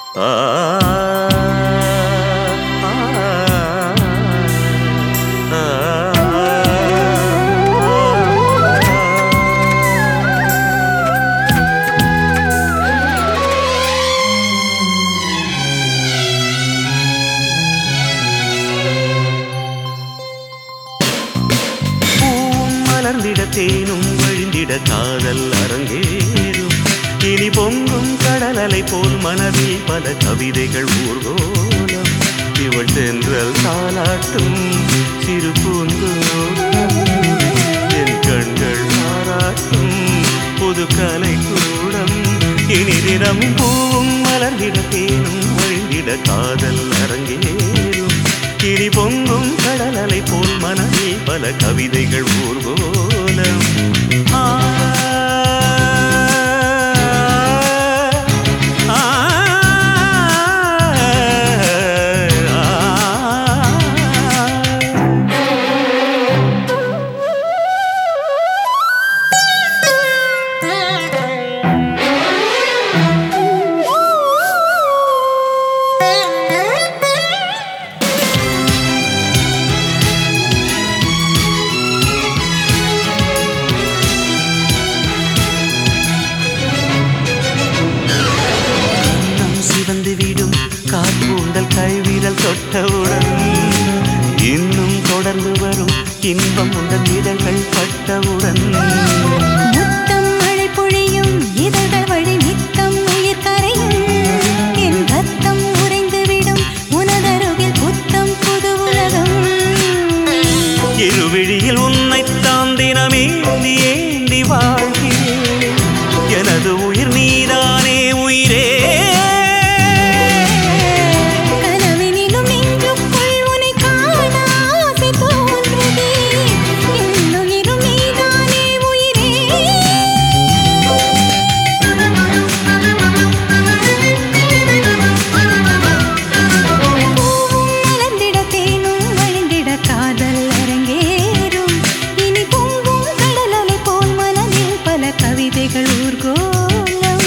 ஆ ஆ, ஆ, பூவும் மலர்ந்திட தேனும் வழிந்திட காதல் அரங்கேறும் இனி பொங்கும் கடல் அலை போல் மனதில் பல கவிதைகள் ஊர்கோலம் இவள் தென்றல் தாளாட்டும் சிறு பூந்தோட்டம் என் கண்கள் பாராட்டும் புது கலை கூடம் இனி தினம் பூவும் மலர்ந்திட தேனும் வழிந்திட காதல் அரங்கேறும் இனி பொங்கும் கடல் அலை போல் மனதில் பல கவிதைகள் ஊர்கோலம் ஆ, ஆ, ஆ. நம் சிவந்து விடும் காற்பூண்டல் கைவிரல் தொட்டவுடன் இன்னும் தொடர்ந்து வரும் இன்பம் உங்கள் இதழ்கள் பட்டவுடன் முத்தம் மழை பொழியும் இதழ்கள் வழி நித்தம் உயிர் கரையும் என் ரத்தம் உறைந்துவிடும் உனதருகில் புத்தம் புது உலகம் இருவிழியில் உன்னைத்தான் தினமேந்தி ஏந்தி வாழ்கிறேன் எனது உயிர் நீதானே உயிரே கனவினிலும் நெஞ்சுக்குள் உன்னை காண ஆசை தோன்றுதே என்னுயிரும் நீதானே உயிரே பூவும் மலர்ந்திட தேனும் வழிந்திட காதல் அரங்கேறும் இனி பொங்கும் கடல் அலை போல் மனதில் பல கவிதைகள் ஊர்கோலம்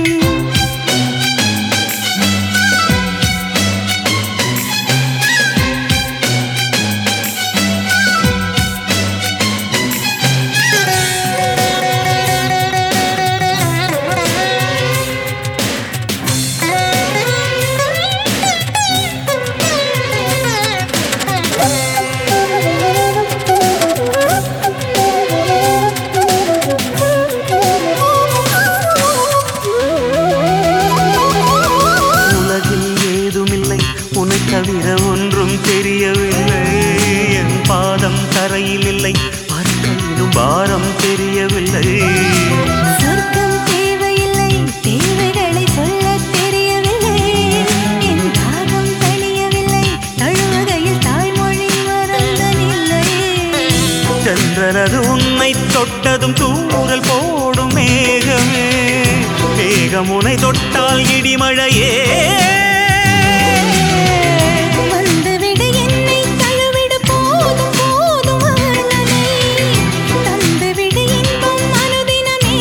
உலகில் ஏதுமில்லை உன்னை தவிர ஒன்றும் தெரியவில்லை என் பாதம் தரையில் இல்லை பறக்கையிலும் பாரம் தெரியவில்லை சொர்க்கம் தேவையில்லை தேவைகளை சொல்லத் தெரியவில்லை என் தாகம் தணியவில்லை தழுவுகையில் தாய்மொழி மறந்தனில்லை சென்றனது உன்னை தொட்டதும் தூறல் போடும் மேகமே மேகம் உன்னை தொட்டால் இடிமழையே வந்துவிடு என்னை தழுவிடு போதும் போதும் வர்ணனை தந்துவிடு இன்பம் அனுதினமே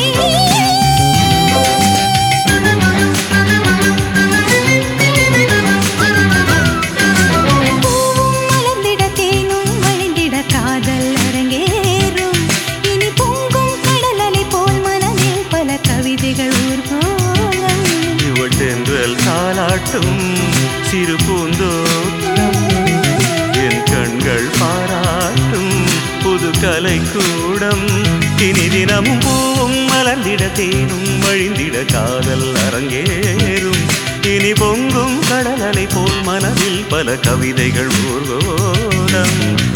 பூவும் மலர்ந்திட தேனும் வழிந்திட காதல் அரங்கேறும் இனி பொங்கும் கடல் அலை போல் மனதில் பல கவிதைகள் ஊர்கோலம் இவள் தென்றல் தாளாட்டும் சிறு பூந்தோட்டம் என் கண்கள் பாராட்டும் புது கலை கூடம் இனி தினமும் பூவும் மலர்ந்திட தேனும் வழிந்திட காதல் அரங்கேறும் இனி பொங்கும் கடல் அலை போல் மனதில் பல கவிதைகள் ஊர்கோலம்